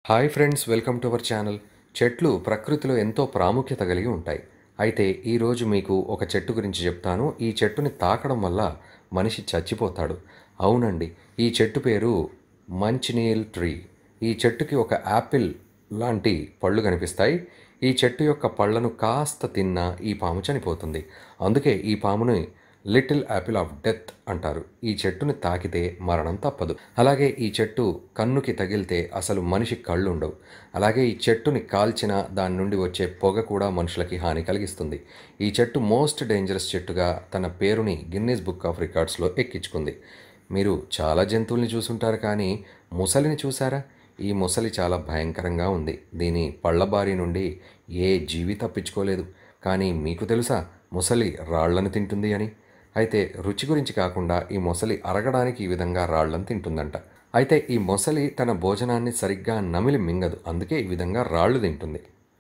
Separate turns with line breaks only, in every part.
hi friends welcome to our channel చెట్లు ప్రకృతిలో ఎంతో ప్రాముఖ్యత కలిగి ఉంటాయి అయితే ఈరోజు మీకు ఒక చెట్టు గురించి చెప్తాను ఈ చెట్టుని తాకడం వల్ల మనిషి చచ్చిపోతాడు అవునండి ఈ చెట్టు పేరు మంచినీల్ ట్రీ ఈ చెట్టుకి ఒక యాపిల్ లాంటి పళ్ళు కనిపిస్తాయి ఈ చెట్టు యొక్క పళ్ళను కాస్త తిన్నా ఈ పాము చనిపోతుంది అందుకే ఈ పాముని లిటిల్ యాపిల్ ఆఫ్ డెత్ అంటారు ఈ చెట్టుని తాకితే మరణం తప్పదు అలాగే ఈ చెట్టు కన్నుకి తగిలితే అసలు మనిషి కళ్ళు ఉండవు అలాగే ఈ చెట్టుని కాల్చిన దాని నుండి వచ్చే పొగ కూడా మనుషులకి హాని కలిగిస్తుంది ఈ చెట్టు మోస్ట్ డేంజరస్ చెట్టుగా తన పేరుని గిన్నీస్ బుక్ ఆఫ్ రికార్డ్స్లో ఎక్కించుకుంది మీరు చాలా జంతువుల్ని చూసుంటారు కానీ ముసలిని చూసారా ఈ ముసలి చాలా భయంకరంగా ఉంది దీని పళ్ళబారి నుండి ఏ జీవి తప్పించుకోలేదు కానీ మీకు తెలుసా ముసలి రాళ్లను తింటుంది అని అయితే రుచి గురించి కాకుండా ఈ మొసలి అరగడానికి ఈ విధంగా రాళ్లను తింటుందంట అయితే ఈ మొసలి తన భోజనాన్ని సరిగ్గా నమిలి మింగదు అందుకే ఈ విధంగా రాళ్ళు తింటుంది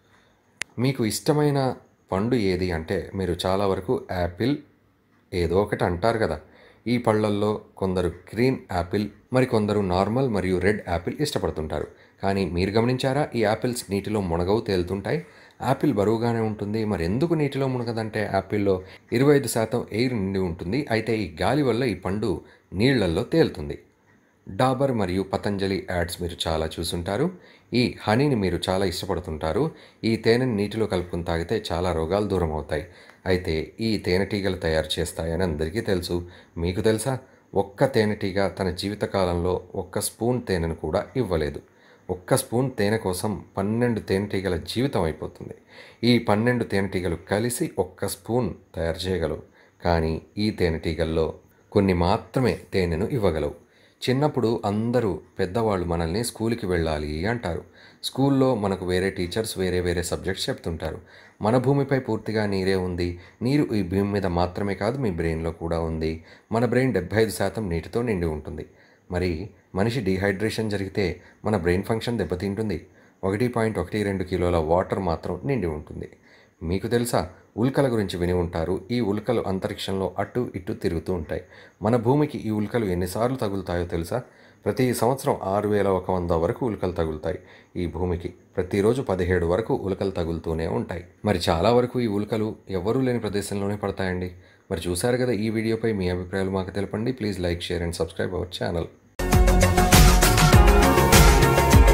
మీకు ఇష్టమైన పండు ఏది అంటే మీరు చాలా వరకు యాపిల్ ఏదో ఒకటి అంటారు కదా ఈ పళ్ళల్లో కొందరు గ్రీన్ యాపిల్ మరి కొందరు నార్మల్ మరియు రెడ్ యాపిల్ ఇష్టపడుతుంటారు కానీ మీరు గమనించారా ఈ యాపిల్స్ నీటిలో మునగవు తేలుతుంటాయి యాపిల్ బరువుగానే ఉంటుంది మరి ఎందుకు నీటిలో మునగదంటే యాపిల్లో ఇరవై ఐదు శాతం ఎయిర్ నిండి ఉంటుంది అయితే ఈ గాలి వల్ల ఈ పండు నీళ్లల్లో తేలుతుంది డాబర్ మరియు పతంజలి యాడ్స్ మీరు చాలా చూసుంటారు ఈ హనీని మీరు చాలా ఇష్టపడుతుంటారు ఈ తేనెని నీటిలో కలుపుకుని తాగితే చాలా రోగాలు దూరం అవుతాయి అయితే ఈ తేనెటీగలు తయారు చేస్తాయని అందరికీ తెలుసు మీకు తెలుసా ఒక్క తేనెటీగ తన జీవితకాలంలో ఒక్క స్పూన్ తేనెను కూడా ఇవ్వలేదు ఒక్క స్పూన్ తేనె కోసం పన్నెండు తేనెటీగల జీవితం అయిపోతుంది ఈ పన్నెండు తేనెటీగలు కలిసి ఒక్క స్పూన్ తయారు చేయగలవు కానీ ఈ తేనెటీగల్లో కొన్ని మాత్రమే తేనెను ఇవ్వగలవు చిన్నప్పుడు అందరూ పెద్దవాళ్ళు మనల్ని స్కూల్కి వెళ్ళాలి అంటారు స్కూల్లో మనకు వేరే టీచర్స్ వేరే వేరే సబ్జెక్ట్స్ చెప్తుంటారు మన భూమిపై పూర్తిగా నీరే ఉంది నీరు ఈ భూమి మీద మాత్రమే కాదు మీ బ్రెయిన్లో కూడా ఉంది మన బ్రెయిన్ డెబ్బై ఐదు శాతం నీటితో నిండి ఉంటుంది మరి మనిషి డీహైడ్రేషన్ జరిగితే మన బ్రెయిన్ ఫంక్షన్ దెబ్బతింటుంది ఒకటి పాయింట్ ఒకటి రెండు కిలోల వాటర్ మాత్రం నిండి ఉంటుంది మీకు తెలుసా ఉల్కల గురించి విని ఉంటారు ఈ ఉల్కలు అంతరిక్షంలో అటు ఇటు తిరుగుతూ ఉంటాయి మన భూమికి ఈ ఉల్కలు ఎన్నిసార్లు తగులుతాయో తెలుసా ప్రతి సంవత్సరం ఆరు వేల ఒక వంద వరకు ఉల్కలు తగులుతాయి ఈ భూమికి ప్రతిరోజు పదిహేడు వరకు ఉల్కలు తగులుతూనే ఉంటాయి మరి చాలా వరకు ఈ ఉల్కలు ఎవరూ లేని ప్రదేశంలోనే పడతాయండి మరి చూసారు కదా ఈ వీడియోపై మీ అభిప్రాయాలు మాకు తెలపండి please like share and subscribe our channel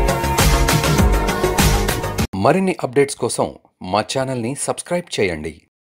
మరిన్ని అప్డేట్స్ కోసం మా ఛానల్ని సబ్స్క్రైబ్ చేయండి